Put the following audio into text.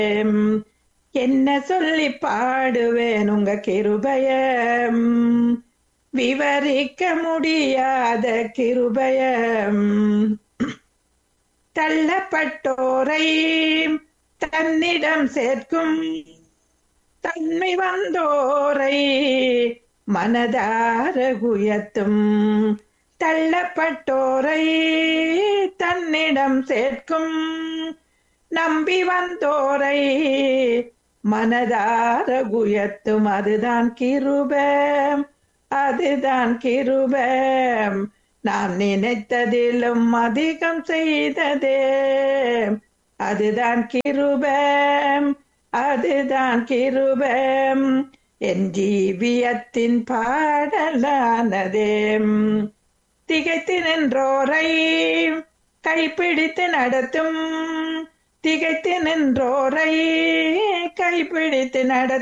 என்ன சொல்லி பாடுவேன் உங்க கிருபயம் விவரிக்க முடியாத கிருபயம் தள்ளப்பட்டோரை தன்னிடம் சேர்க்கும் தன்மை வந்தோரை மனதார உயர்த்தும் தள்ளப்பட்டோரை தன்னிடம் சேர்க்கும் நம்பி வந்தோரை மனதார உயர்த்தும் அதுதான் கிருபம் அதுதான் கிருபம் நாம் நினைத்ததிலும் அதிகம் செய்ததே அதுதான் கிருபம் அதுதான் கிருபம் என் ஜீவியத்தின் பாடலானதே திகைத்து நின்றோரை கைப்பிடித்து நடத்தும் திகைத்து நின்றோரை கைப்பிடித்து நடத்தும்